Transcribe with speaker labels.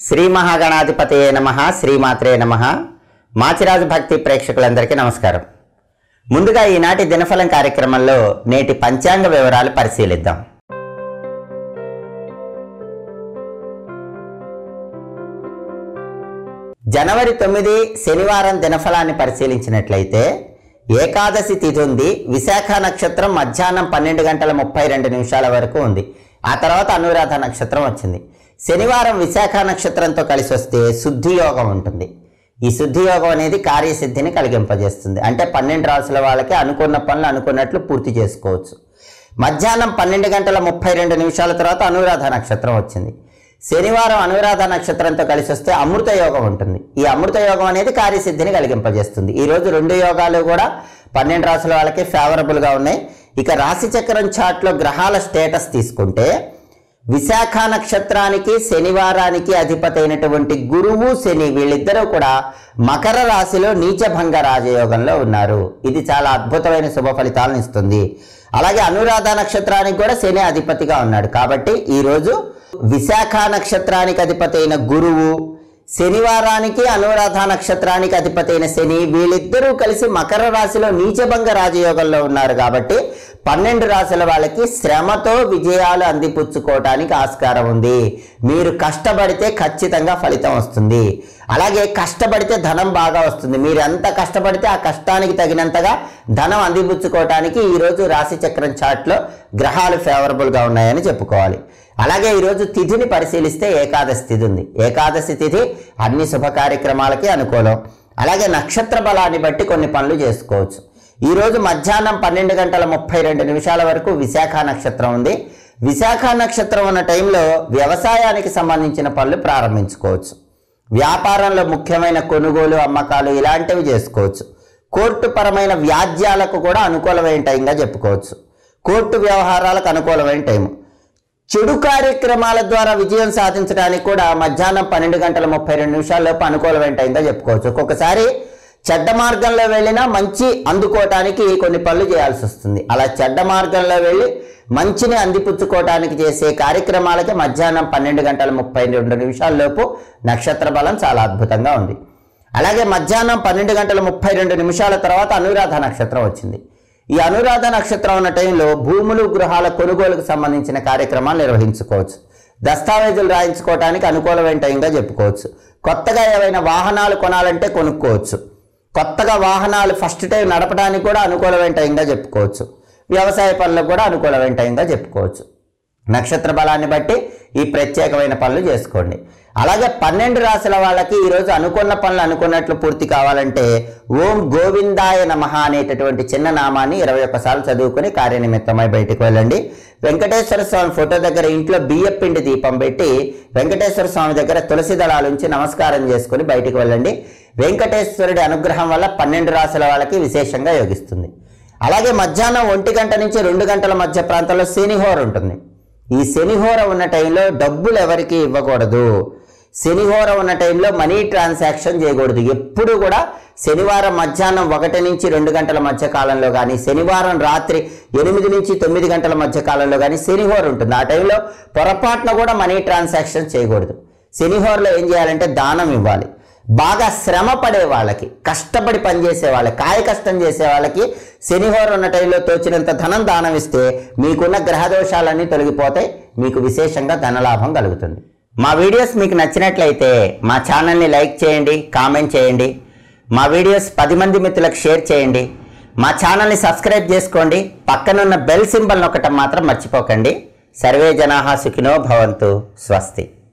Speaker 1: శ్రీ మహాగణాధిపతయే నమ శ్రీమాత్రే నమ మాచిరాజు భక్తి ప్రేక్షకులందరికీ నమస్కారం ముందుగా ఈనాటి దినఫలం కార్యక్రమంలో నేటి పంచాంగ వివరాలు పరిశీలిద్దాం జనవరి తొమ్మిది శనివారం దినఫలాన్ని పరిశీలించినట్లయితే ఏకాదశి తిథి ఉంది విశాఖ నక్షత్రం మధ్యాహ్నం పన్నెండు గంటల ముప్పై రెండు నిమిషాల వరకు ఉంది ఆ తర్వాత అనురాధ నక్షత్రం వచ్చింది శనివారం విశాఖ నక్షత్రంతో కలిసి వస్తే శుద్ధి యోగం ఉంటుంది ఈ శుద్ధి యోగం అనేది కార్యసిద్ధిని కలిగింపజేస్తుంది అంటే పన్నెండు రాసుల వాళ్ళకి అనుకున్న పనులు అనుకున్నట్లు పూర్తి చేసుకోవచ్చు మధ్యాహ్నం పన్నెండు గంటల ముప్పై రెండు నిమిషాల తర్వాత అనురాధ నక్షత్రం వచ్చింది శనివారం అనురాధ నక్షత్రంతో కలిసి వస్తే అమృత యోగం ఉంటుంది ఈ అమృత యోగం అనేది కార్యసిద్ధిని కలిగింపజేస్తుంది ఈ రోజు రెండు యోగాలు కూడా పన్నెండు రాసుల వాళ్ళకి ఫేవరబుల్గా ఉన్నాయి ఇక రాశి చక్రం చార్ట్లో గ్రహాల స్టేటస్ తీసుకుంటే విశాఖ నక్షత్రానికి శనివారానికి అధిపతి అయినటువంటి గురువు శని వీళ్ళిద్దరూ కూడా మకర రాశిలో నీచభంగ రాజయోగంలో ఉన్నారు ఇది చాలా అద్భుతమైన శుభ ఫలితాలను ఇస్తుంది అలాగే అనురాధ నక్షత్రానికి కూడా శని అధిపతిగా ఉన్నాడు కాబట్టి ఈరోజు విశాఖ నక్షత్రానికి అధిపతి అయిన గురువు శనివారానికి అనురాధ నక్షత్రానికి అధిపతి అయిన శని వీళ్ళిద్దరూ కలిసి మకర రాశిలో నీచభంగ రాజయోగంలో ఉన్నారు కాబట్టి పన్నెండు రాశుల వాళ్ళకి శ్రమతో విజయాలు అందిపుచ్చుకోవటానికి ఆస్కారం ఉంది మీరు కష్టపడితే ఖచ్చితంగా ఫలితం వస్తుంది అలాగే కష్టపడితే ధనం బాగా వస్తుంది మీరు ఎంత కష్టపడితే ఆ కష్టానికి తగినంతగా ధనం అందిపుచ్చుకోవటానికి ఈరోజు రాశి చక్రం చార్ట్లో గ్రహాలు ఫేవరబుల్గా ఉన్నాయని చెప్పుకోవాలి అలాగే ఈరోజు తిథిని పరిశీలిస్తే ఏకాదశి తిథి ఉంది ఏకాదశి తిథి అన్ని శుభ కార్యక్రమాలకి అనుకూలం అలాగే నక్షత్ర బలాన్ని బట్టి కొన్ని పనులు చేసుకోవచ్చు ఈరోజు మధ్యాహ్నం పన్నెండు గంటల ముప్పై రెండు నిమిషాల వరకు విశాఖ నక్షత్రం ఉంది విశాఖ నక్షత్రం ఉన్న టైంలో వ్యవసాయానికి సంబంధించిన పనులు ప్రారంభించుకోవచ్చు వ్యాపారంలో ముఖ్యమైన కొనుగోలు అమ్మకాలు ఇలాంటివి చేసుకోవచ్చు కోర్టు పరమైన వ్యాజ్యాలకు కూడా అనుకూలమైన టైంగా చెప్పుకోవచ్చు కోర్టు వ్యవహారాలకు అనుకూలమైన టైం చెడు కార్యక్రమాల ద్వారా విజయం సాధించడానికి కూడా మధ్యాహ్నం పన్నెండు గంటల ముప్పై రెండు నిమిషాల్లోపు అనుకూలమైన టైంగా చెప్పుకోవచ్చు ఒక్కొక్కసారి చెడ్డ మార్గంలో వెళ్ళినా మంచి అందుకోవటానికి కొన్ని పనులు చేయాల్సి వస్తుంది అలా చెడ్డ మార్గంలో వెళ్ళి మంచిని అందిపుచ్చుకోవటానికి చేసే కార్యక్రమాలకి మధ్యాహ్నం పన్నెండు గంటల ముప్పై రెండు నిమిషాల్లోపు నక్షత్ర బలం చాలా అద్భుతంగా ఉంది అలాగే మధ్యాహ్నం పన్నెండు గంటల ముప్పై రెండు నిమిషాల తర్వాత అనురాధ నక్షత్రం వచ్చింది ఈ అనురాధ నక్షత్రం ఉన్న టైంలో భూములు గృహాల కొనుగోలుకు సంబంధించిన కార్యక్రమాలు నిర్వహించుకోవచ్చు దస్తావేజులు రాయించుకోవడానికి అనుకూలమైన టైంగా చెప్పుకోవచ్చు కొత్తగా ఏవైనా వాహనాలు కొనాలంటే కొనుక్కోవచ్చు కొత్తగా వాహనాలు ఫస్ట్ టైం నడపడానికి కూడా అనుకూలమైన టైంగా చెప్పుకోవచ్చు వ్యవసాయ పనులకు కూడా అనుకూలమైన టైంగా చెప్పుకోవచ్చు నక్షత్ర బలాన్ని బట్టి ఈ ప్రత్యేకమైన పనులు చేసుకోండి అలాగే పన్నెండు రాశుల వాళ్ళకి ఈరోజు అనుకున్న పనులు అనుకున్నట్లు పూర్తి కావాలంటే ఓం గోవిందాయ నమః అనేటటువంటి చిన్న నామాన్ని ఇరవై ఒక్కసార్లు చదువుకుని కార్యనిమిత్తమై బయటకు వెళ్ళండి వెంకటేశ్వర స్వామి ఫోటో దగ్గర ఇంట్లో బియ్యం పిండి దీపం పెట్టి వెంకటేశ్వర స్వామి దగ్గర తులసి దళాల నుంచి నమస్కారం చేసుకుని బయటకు వెళ్ళండి వెంకటేశ్వరుడి అనుగ్రహం వల్ల పన్నెండు రాశుల వాళ్ళకి విశేషంగా యోగిస్తుంది అలాగే మధ్యాహ్నం ఒంటి గంట నుంచి రెండు గంటల మధ్య ప్రాంతంలో శనిహోర ఉంటుంది ఈ శనిహోర ఉన్న టైంలో డబ్బులు ఎవరికి ఇవ్వకూడదు శనిహోర ఉన్న టైంలో మనీ ట్రాన్సాక్షన్ చేయకూడదు ఎప్పుడు కూడా శనివారం మధ్యాహ్నం ఒకటి నుంచి రెండు గంటల మధ్య కాలంలో కానీ శనివారం రాత్రి ఎనిమిది నుంచి తొమ్మిది గంటల మధ్య కాలంలో కానీ శనిహోర ఉంటుంది ఆ టైంలో పొరపాటున కూడా మనీ ట్రాన్సాక్షన్ చేయకూడదు శనిహోరలో ఏం చేయాలంటే దానం ఇవ్వాలి బాగా శ్రమ పడే వాళ్ళకి కష్టపడి పనిచేసే వాళ్ళకి కాయ కష్టం చేసే వాళ్ళకి శనిహోర ఉన్న టైంలో తోచినంత ధనం దానం ఇస్తే మీకున్న గ్రహదోషాలన్నీ తొలగిపోతాయి మీకు విశేషంగా ధనలాభం కలుగుతుంది మా వీడియోస్ మీకు నచ్చినట్లయితే మా ఛానల్ని లైక్ చేయండి కామెంట్ చేయండి మా వీడియోస్ పది మంది మిత్రులకు షేర్ చేయండి మా ఛానల్ని సబ్స్క్రైబ్ చేసుకోండి పక్కనున్న బెల్ సింబల్ నొక్కటం మాత్రం మర్చిపోకండి సర్వే జనాహా సుఖినో భవంతు స్వస్తి